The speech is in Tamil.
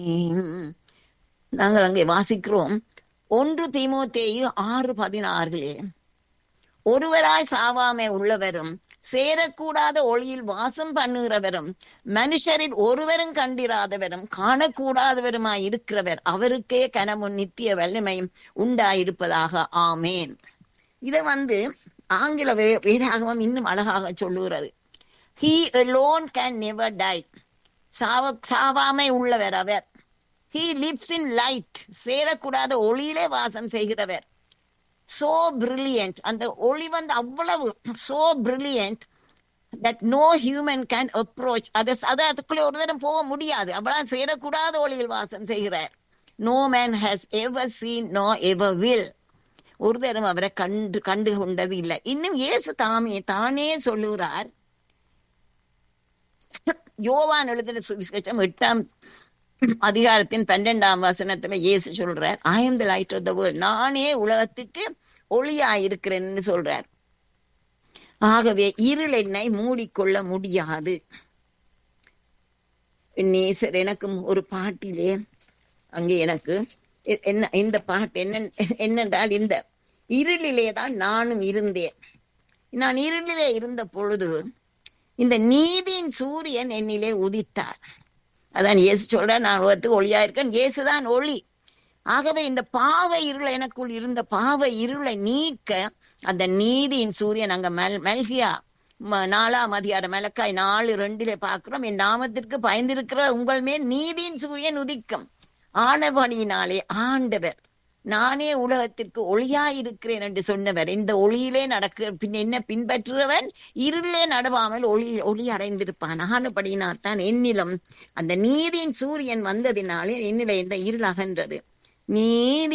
நாங்கள் அங்கே வாசிக்கிறோம் ஒன்று தீமோத்தேயு ஆறு பதினாறிலே ஒருவராய் சாவாமை உள்ளவரும் சேரக்கூடாத ஒளியில் வாசம் பண்ணுகிறவரும் மனுஷரில் ஒருவரும் கண்டிராதவரும் காணக்கூடாதவருமாய் இருக்கிறவர் அவருக்கே கனமும் நித்திய வல்லமையும் உண்டாயிருப்பதாக ஆமேன் இதை வந்து ஆங்கில வே- வேதாகமம் இன்னும் அழகாக சொல்லுகிறது he alone can never die சாவ சாவாமை உள்ளவர் அவர் ஹீ லிவ்ஸ் இன் லைட் சேரக்கூடாத ஒளியிலே வாசம் செய்கிறவர் சோ பிரில்லியன்ட் அந்த ஒளி வந்து அவ்வளவு so brilliant that no human can approach அதை அதை அதுக்குள்ளே ஒரு தரம் போக முடியாது அவ்வளவு சேரக்கூடாத ஒளியில் வாசம் செய்கிறார் no man has ever seen no ever will ஒரு தரம் அவரை கண்டு கண்டு கொண்டது இல்லை இன்னும் இயேசு தாமே தானே சொல்லுகிறார் யோவான் எழுதின சுவிசேஷம் எட்டாம் அதிகாரத்தின் பன்னெண்டாம் வசனத்துல இயேசு சொல்றார் I am the light of the world நானே உலகத்துக்கு ஒளியா இருக்கிறேன்னு சொல்றார் ஆகவே இருள் என்னை மூடிக்கொள்ள முடியாது நேசர் எனக்கும் ஒரு பாட்டிலே அங்கே எனக்கு எ- என்ன இந்த பாட்டு என்ன என்னென்றால் இந்த இருளிலே தான் நானும் இருந்தேன் நான் இருளிலே இருந்த பொழுது இந்த நீதியின் சூரியன் என்னிலே உதித்தார் அதான் இயேசு சொல்ற நான் உலகத்துக்கு ஒளியா இருக்கேன் இயேசுதான் ஒளி ஆகவே இந்த பாவ இருள் எனக்குள் இருந்த பாவ இருளை நீக்க அந்த நீதியின் சூரியன் அங்க மெல் மெல்கியா ம- நாலாம் அதிகாரம் மெலக்காய் நாலு ரெண்டிலே பார்க்கிறோம் என் நாமத்திற்கு பயந்திருக்கிற உங்கள் மேல் நீதியின் சூரியன் உதிக்கும் ஆனபணியினாலே ஆண்டவர் நானே உலகத்திற்கு ஒளியாய் இருக்கிறேன் என்று சொன்னவர் இந்த ஒளியிலே நடக்க பின் என்ன பின்பற்றுறவன் இருளிலே நடவாமல் ஒளி ஒளி அடைந்திருப்பான் ஆனபடியினால் தான் என்னிலும் அந்த நீதியின் சூரியன் வந்ததினாலே என்னிலே இந்த இருள் அகன்றது நீதி